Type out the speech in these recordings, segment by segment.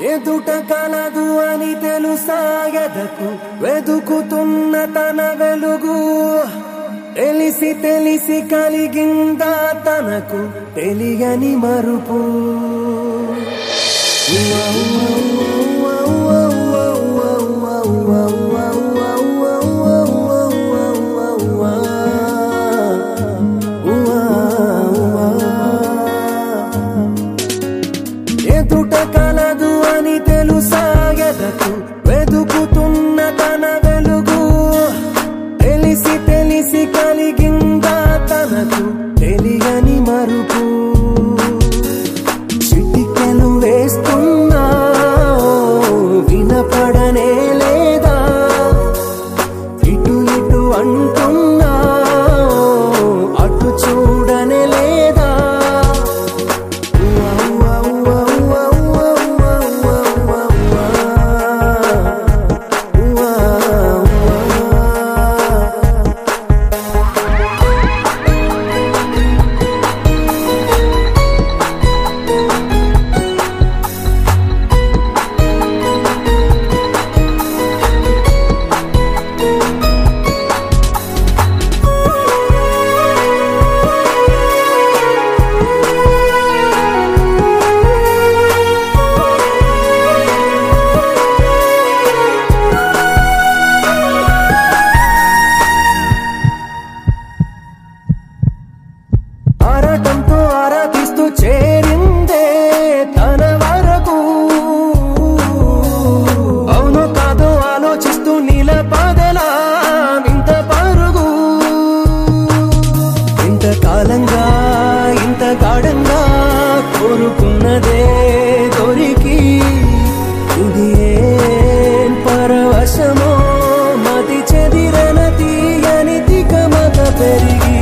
ఎదుట కలదు అని తెలుసా ఎదకు వెదుకుతున్న తన వెలుగు తెలిసి తెలిసి కలిగిందా తనకు తెలియని మరుపు ఎదుట కలదు అని తెలుసా ఎదకు వెదుకుతున్న తన వెలుగు తెలిసి తెలిసి కలిగిందా తనకు తెలియని మరుపు చిటికెలు వేస్తున్నా వినపడనే లేదా ఇటు ఇటు అంటున్నా అటు చూడనే లేదా ఆరాటంతో ఆరాధిస్తూ చేరిందే తన వరకు అవునో కాదో ఆలోచిస్తూ నిలపదలా ఇంత పరుగు ఇంత కాలంగా ఇంత గాఢంగా కోరుకున్నదే దొరికి ఇది ఏం పరవశమో మతి చెదిరన తీయని తికమక పెరిగి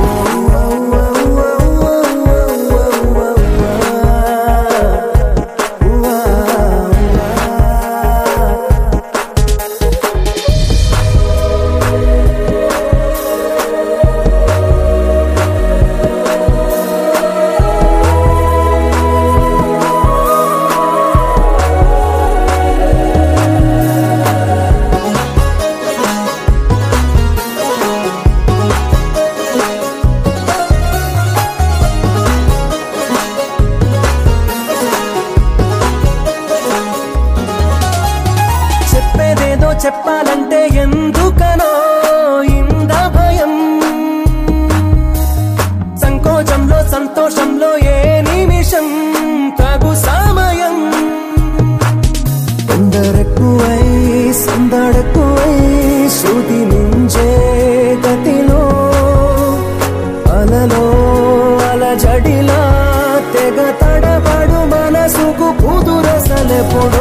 చెప్పేదేదో చెప్పాలంటే ఎందుకనో ఇంద భయం సంకోచంలో సంతోషంలో ఏ నిమిషం తగు సమయం తొందరెక్కువై సందడెక్కువై శృతి మించే గతిలో అలలో అలజడిలా తెగ తడబడు మనసుకు కుదురసలెప్పుడు